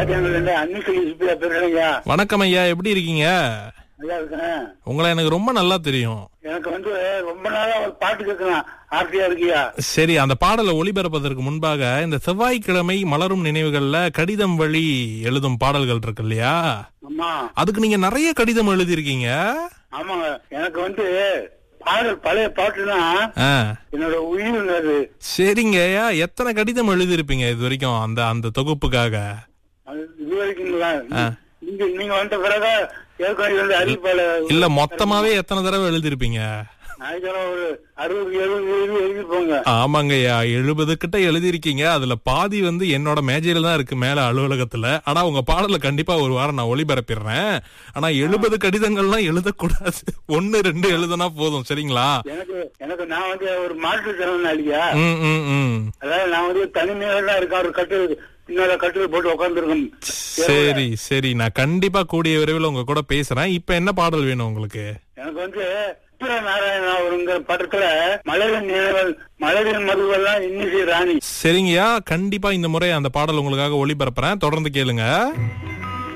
பாட்டியாங்க அன்னிக்கு யூஸ்பியா பேசுறேங்க வணக்கம் ஐயா எப்படி இருக்கீங்க நல்லா இருக்கேன் உங்களை எனக்கு ரொம்ப நல்லா தெரியும் எனக்கு வந்து ரொம்ப நாளா ஒரு பாட்டு கேட்கலாம் ஆர்த்தியா இருக்கியா சரி அந்த பாடலை ஒளிபரப்பதற்கு முன்பாக இந்த செவ்வாய்க்கிழமை மலரும் நினைவுகள்ல கடிதம் வழி எழுதும் பாடல்கள் இருக்கு இல்லையா ஆமா அதுக்கு நீங்க நிறைய கடிதம் எழுதியிருக்கீங்க ஆமாங்க எனக்கு வந்து பாடல் பழைய பாட்டுனா ஆ, என்னோட உயிர் அது சரிங்க ஐயா எத்தனை கடிதம் எழுதியிருப்பீங்க இது வரைக்கும் அந்த அந்த தொகுப்புக்காக அது இது வரைக்குங்களா நீங்க நீங்க வந்த பிறகு ஏற்கனவே வந்து அறிவிப்பாள இல்ல மொத்தமாவே எத்தனை தடவை எழுதியிருப்பீங்க நாய்க்கெல்லாம் ஒரு அறுபது எழுபது எழுபது எழுதிருப்போங்க ஆமாங்க ஐயா எழுபது கிட்ட எழுதியிருக்கீங்க அதுல பாதி வந்து என்னோட மேஜையில தான் இருக்கு மேல அலுவலகத்துல ஆனா உங்க பாடல கண்டிப்பா ஒரு வாரம் நான் ஒளிபரப்பிடுறேன் ஆனா எழுபது கடிதங்கள்லாம் எழுதக்கூடாது ஒன்னு ரெண்டு எழுதுனா போதும் சரிங்களா எனக்கு எனக்கு நான் வந்து ஒரு மாற்றுத்திறனாளியா ம் ம் ம் அதாவது நான் வந்து தனிமையில தான் இருக்கேன் ஒரு கட்டில் பின்னால கட்டில் போட்டு உட்காந்துருக்கேன் சரி சரி நான் கண்டிப்பா கூடிய விரைவில் உங்க கூட பேசுறேன் இப்ப என்ன பாடல் வேணும் உங்களுக்கு எனக்கு வந்து உத்திர நாராயண அவருங்கிற படத்துல மலரின் நினைவுகள் மலரின் மருவெல்லாம் இன்னிசை ராணி சரிங்கய்யா கண்டிப்பா இந்த முறை அந்த பாடல் உங்களுக்காக ஒளிபரப்புறேன் தொடர்ந்து கேளுங்க